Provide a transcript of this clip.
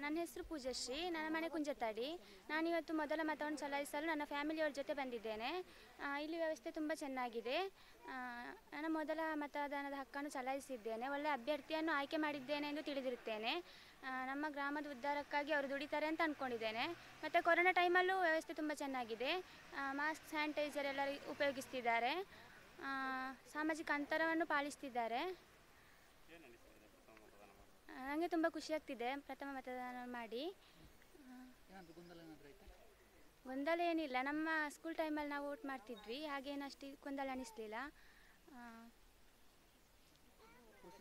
ನನ್ನ ಹೆಸರು ಪೂಜಶ್ರೀ ನನ್ನ ಮನೆ ಕುಂಜತ್ತಾಡಿ ನಾನಿವತ್ತು ಮೊದಲ ಮತವನ್ನು ಚಲಾಯಿಸಲು ನನ್ನ ಫ್ಯಾಮಿಲಿಯವ್ರ ಜೊತೆ ಬಂದಿದ್ದೇನೆ ಆ, ಇಲ್ಲಿ ವ್ಯವಸ್ಥೆ ತುಂಬ ಚೆನ್ನಾಗಿದೆ ಆ, ನನ್ನ ಮೊದಲ ಮತದಾನದ ಹಕ್ಕನ್ನು ಚಲಾಯಿಸಿದ್ದೇನೆ ಒಳ್ಳೆಯ ಅಭ್ಯರ್ಥಿಯನ್ನು ಆಯ್ಕೆ ಮಾಡಿದ್ದೇನೆ ಎಂದು ತಿಳಿದಿರುತ್ತೇನೆ ಆ, ನಮ್ಮ ಗ್ರಾಮದ ಉದ್ಧಾರಕ್ಕಾಗಿ ಅವರು ದುಡಿತಾರೆ ಅಂತ ಅಂದ್ಕೊಂಡಿದ್ದೇನೆ ಮತ್ತು ಕೊರೋನಾ ಟೈಮಲ್ಲೂ ವ್ಯವಸ್ಥೆ ತುಂಬ ಚೆನ್ನಾಗಿದೆ ಮಾಸ್ಕ್ ಸ್ಯಾನಿಟೈಸರ್ ಎಲ್ಲ ಉಪಯೋಗಿಸ್ತಿದ್ದಾರೆ ಆ, ಸಾಮಾಜಿಕ ಅಂತರವನ್ನು ಪಾಲಿಸ್ತಿದ್ದಾರೆ ನನಗೆ ತುಂಬ ಖುಷಿಯಾಗ್ತಿದೆ ಪ್ರಥಮ ಮತದಾನ ಮಾಡಿ ಏನಾದರೂ ಗೊಂದಲ ಏನಾದರೂ ಆಯ್ತಾ ಗೊಂದಲ ಏನಿಲ್ಲ ನಮ್ಮ ಸ್ಕೂಲ್ ಟೈಮಲ್ಲಿ ನಾವು ವೋಟ್ ಮಾಡ್ತಿದ್ವಿ ಹಾಗೇನು ಅಷ್ಟು ಗೊಂದಲ ಅನಿಸ್ಲಿಲ್ಲ ಆ,